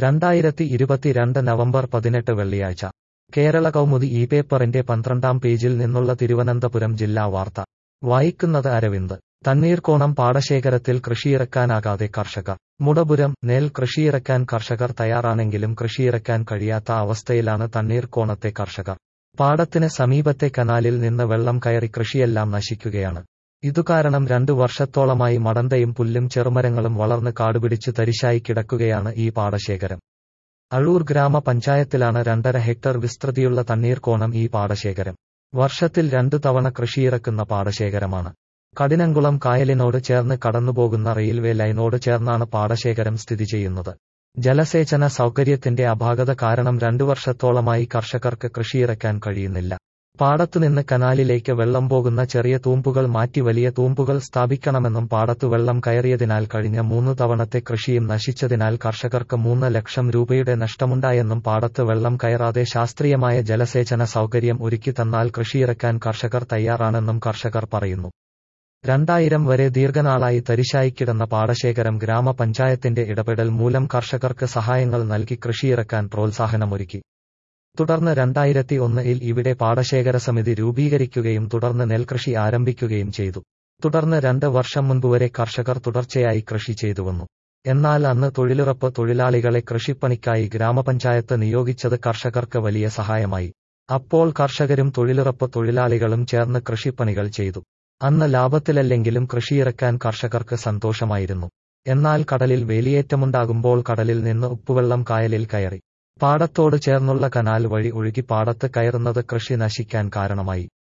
രണ്ടായിരത്തി ഇരുപത്തിരണ്ട് നവംബർ പതിനെട്ട് വെള്ളിയാഴ്ച കേരള കൗമുദി ഈ പേപ്പറിന്റെ പന്ത്രണ്ടാം പേജിൽ നിന്നുള്ള തിരുവനന്തപുരം ജില്ലാ വാർത്ത വായിക്കുന്നത് അരവിന്ദ് തണ്ണീർക്കോണം പാടശേഖരത്തിൽ കൃഷിയിറക്കാനാകാതെ കർഷകർ മുടപുരം നെൽ കൃഷിയിറക്കാൻ കർഷകർ തയ്യാറാണെങ്കിലും കൃഷിയിറക്കാൻ കഴിയാത്ത അവസ്ഥയിലാണ് തണ്ണീർക്കോണത്തെ കർഷകർ പാടത്തിന് സമീപത്തെ കനാലിൽ നിന്ന് വെള്ളം കയറി കൃഷിയെല്ലാം നശിക്കുകയാണ് ഇതുകാരണം രണ്ടു വർഷത്തോളമായി മടന്തയും പുല്ലും ചെറുമരങ്ങളും വളർന്ന് കാടുപിടിച്ച് തരിശായി കിടക്കുകയാണ് ഈ പാടശേഖരം അഴൂർ ഗ്രാമപഞ്ചായത്തിലാണ് രണ്ടര ഹെക്ടർ വിസ്തൃതിയുള്ള തണ്ണീർക്കോണം ഈ പാടശേഖരം വർഷത്തിൽ രണ്ടു തവണ കൃഷിയിറക്കുന്ന പാടശേഖരമാണ് കഠിനംകുളം കായലിനോട് ചേർന്ന് കടന്നുപോകുന്ന റെയിൽവേ ലൈനോട് ചേർന്നാണ് പാടശേഖരം സ്ഥിതി ചെയ്യുന്നത് ജലസേചന സൗകര്യത്തിന്റെ അപാകത കാരണം രണ്ടു വർഷത്തോളമായി കർഷകർക്ക് കൃഷിയിറക്കാൻ കഴിയുന്നില്ല പാടത്തുനിന്ന് കനാലിലേക്ക് വെള്ളം പോകുന്ന ചെറിയ തൂമ്പുകൾ മാറ്റി വലിയ തൂമ്പുകൾ സ്ഥാപിക്കണമെന്നും പാടത്തു വെള്ളം കയറിയതിനാൽ കഴിഞ്ഞ മൂന്നു തവണത്തെ കൃഷിയും നശിച്ചതിനാൽ കർഷകർക്ക് മൂന്ന് ലക്ഷം രൂപയുടെ നഷ്ടമുണ്ടായെന്നും പാടത്ത് വെള്ളം കയറാതെ ശാസ്ത്രീയമായ ജലസേചന സൗകര്യം ഒരുക്കി തന്നാൽ കൃഷിയിറക്കാൻ കർഷകർ തയ്യാറാണെന്നും കർഷകർ പറയുന്നു രണ്ടായിരം വരെ ദീർഘനാളായി തരിശായി കിടന്ന പാടശേഖരം ഗ്രാമപഞ്ചായത്തിന്റെ ഇടപെടൽ മൂലം കർഷകർക്ക് സഹായങ്ങൾ നൽകി കൃഷിയിറക്കാൻ പ്രോത്സാഹനമൊരുക്കി തുടർന്ന് രണ്ടായിരത്തി ഒന്നിൽ ഇവിടെ പാടശേഖര സമിതി രൂപീകരിക്കുകയും തുടർന്ന് നെൽകൃഷി ആരംഭിക്കുകയും ചെയ്തു തുടർന്ന് രണ്ട് വർഷം മുൻപുവരെ കർഷകർ തുടർച്ചയായി കൃഷി ചെയ്തുവന്നു എന്നാൽ അന്ന് തൊഴിലുറപ്പ് തൊഴിലാളികളെ കൃഷിപ്പണിക്കായി ഗ്രാമപഞ്ചായത്ത് നിയോഗിച്ചത് കർഷകർക്ക് വലിയ സഹായമായി അപ്പോൾ കർഷകരും തൊഴിലുറപ്പ് തൊഴിലാളികളും ചേർന്ന് കൃഷിപ്പണികൾ ചെയ്തു അന്ന് ലാഭത്തിലല്ലെങ്കിലും കൃഷിയിറക്കാൻ കർഷകർക്ക് സന്തോഷമായിരുന്നു എന്നാൽ കടലിൽ വേലിയേറ്റമുണ്ടാകുമ്പോൾ കടലിൽ നിന്ന് ഉപ്പുവെള്ളം കായലിൽ കയറി പാടത്തോട് ചേർന്നുള്ള കനാൽ വഴി ഒഴുകി പാടത്ത് കയറുന്നത് കൃഷി നശിക്കാൻ കാരണമായി